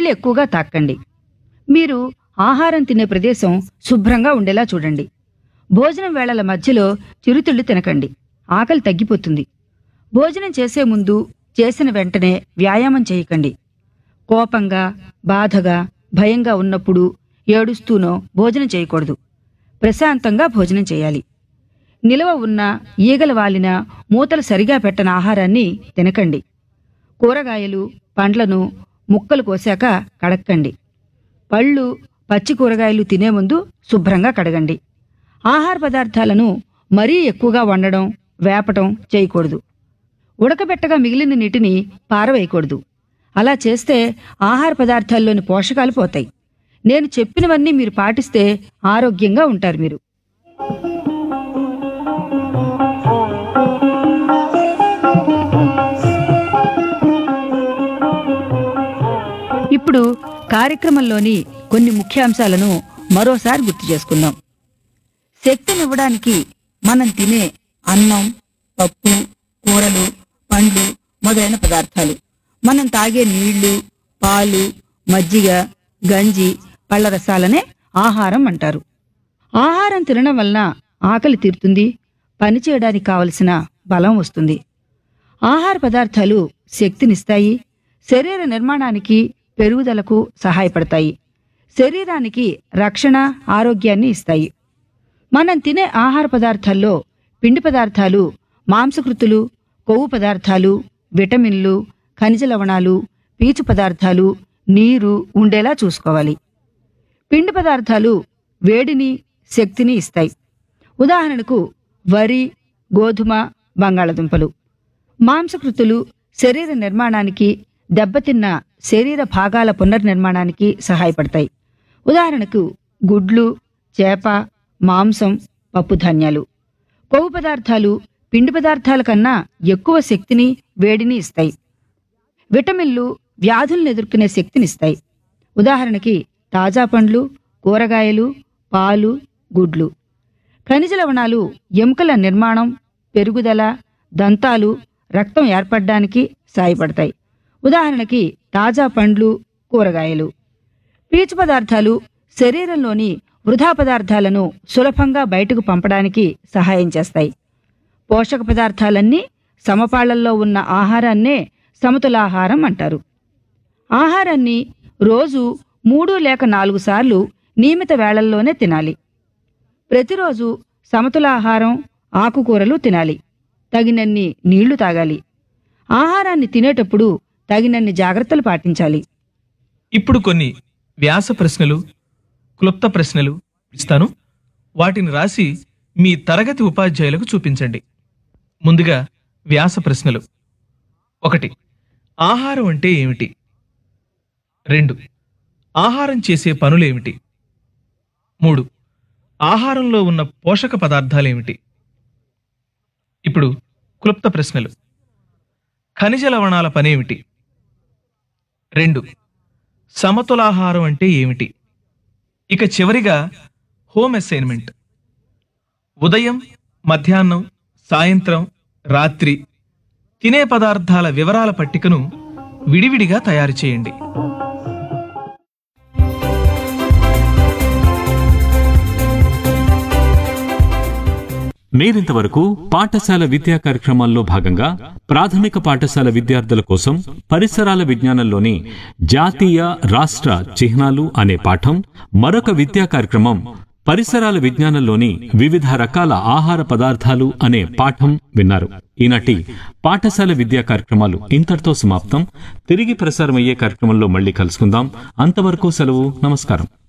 నీళ్లు ఎక్కువగా తాక్కండి మీరు ఆహారం తినే ప్రదేశం శుభ్రంగా ఉండేలా చూడండి భోజనం వేళల మధ్యలో చిరుతిళ్ళు తినకండి ఆకలి తగ్గిపోతుంది భోజనం చేసే ముందు చేసిన వెంటనే వ్యాయామం చేయకండి కోపంగా బాధగా భయంగా ఉన్నప్పుడు ఏడుస్తూనో భోజనం చేయకూడదు ప్రశాంతంగా భోజనం చేయాలి నిలవ ఉన్న ఈగల వాలిన మూతలు సరిగా పెట్టని ఆహారాన్ని తినకండి కూరగాయలు పండ్లను ముక్కలు కోసాక కడక్కండి పళ్ళు పచ్చి కూరగాయలు తినే ముందు శుభ్రంగా కడగండి ఆహార పదార్థాలను మరీ ఎక్కువగా వండడం వేపటం చేయకూడదు ఉడకబెట్టగా మిగిలిన నీటిని పారవేయకూడదు అలా చేస్తే ఆహార పదార్థాల్లోని పోషకాలు పోతాయి నేను చెప్పినవన్నీ మీరు పాటిస్తే ఆరోగ్యంగా ఉంటారు మీరు ఇప్పుడు కార్యక్రమంలోని కొన్ని ముఖ్యాంశాలను మరోసారి గుర్తు చేసుకుందాం శక్తినివ్వడానికి మనం తినే అన్నం పప్పు కూరలు పండ్లు మొదలైన పదార్థాలు మనం తాగే నీళ్లు పాలు మజ్జిగ గంజి పళ్ళ రసాలనే ఆహారం అంటారు ఆహారం తినడం వలన ఆకలి తీరుతుంది పని చేయడానికి కావలసిన బలం వస్తుంది ఆహార పదార్థాలు శక్తినిస్తాయి శరీర నిర్మాణానికి పెరుగుదలకు సహాయపడతాయి శరీరానికి రక్షణ ఆరోగ్యాన్ని ఇస్తాయి మనం తినే ఆహార పదార్థాల్లో పిండి పదార్థాలు మాంసకృతులు కొవ్వు పదార్థాలు విటమిన్లు ఖనిజ లవణాలు పీచు పదార్థాలు నీరు ఉండేలా చూసుకోవాలి పిండి పదార్థాలు వేడిని శక్తిని ఇస్తాయి ఉదాహరణకు వరి గోధుమ బంగాళదుంపలు మాంసకృతులు శరీర నిర్మాణానికి దెబ్బతిన్న శరీర భాగాల పునర్నిర్మాణానికి సహాయపడతాయి ఉదాహరణకు గుడ్లు చేప మాంసం పప్పుధాన్యాలు కొవ్వు పదార్థాలు పిండి పదార్థాల కన్నా ఎక్కువ శక్తిని వేడిని ఇస్తాయి విటమిన్లు వ్యాధులను ఎదుర్కొనే శక్తినిస్తాయి ఉదాహరణకి తాజా పండ్లు కూరగాయలు పాలు గుడ్లు ఖనిజ లవణాలు ఎముకల నిర్మాణం పెరుగుదల దంతాలు రక్తం ఏర్పడడానికి సాయపడతాయి ఉదాహరణకి తాజా పండ్లు కూరగాయలు పీచు పదార్థాలు శరీరంలోని వృధా పదార్థాలను సులభంగా బయటకు పంపడానికి సహాయం చేస్తాయి పోషక పదార్థాలన్నీ సమపాళ్లలో ఉన్న ఆహారాన్నే సమతులాహారం అంటారు ఆహారాన్ని రోజు మూడు లేక నాలుగు సార్లు నియమిత వేళల్లోనే తినాలి ప్రతిరోజు సమతులాహారం ఆకుకూరలు తినాలి తగినన్ని నీళ్లు తాగాలి ఆహారాన్ని తినేటప్పుడు తగినన్ని జాగ్రత్తలు పాటించాలి ఇప్పుడు కొన్ని వ్యాస ప్రశ్నలు క్లుప్త ప్రశ్నలు ఇస్తాను వాటిని రాసి మీ తరగతి ఉపాధ్యాయులకు చూపించండి ముందుగా వ్యాస ప్రశ్నలు ఒకటి ఆహారం అంటే ఏమిటి రెండు ఆహారం చేసే పనులేమిటి మూడు ఆహారంలో ఉన్న పోషక పదార్థాలేమిటి ఇప్పుడు క్లుప్త ప్రశ్నలు ఖనిజ లవణాల పనేమిటి రెండు సమతులాహారం అంటే ఏమిటి ఇక చివరిగా హోమ్ అసైన్మెంట్ ఉదయం మధ్యాహ్నం సాయంత్రం రాత్రి తినే పదార్థాల వివరాల పట్టికను విడివిడిగా తయారు చేయండి మీరింతవరకు పాఠశాల విద్యా కార్యక్రమాల్లో భాగంగా ప్రాథమిక పాఠశాల విద్యార్థుల కోసం పరిసరాల విజ్ఞానంలోని జాతీయ రాష్ట్ర చిహ్నాలు అనే పాఠం మరొక విద్యా కార్యక్రమం పరిసరాల విజ్ఞానంలోని వివిధ రకాల ఆహార పదార్థాలు అనే పాఠం విన్నారు ఈనాటి పాఠశాల విద్యా కార్యక్రమాలు ఇంతటితో సమాప్తం తిరిగి ప్రసారమయ్యే కార్యక్రమంలో మళ్ళీ కలుసుకుందాం అంతవరకు సెలవు నమస్కారం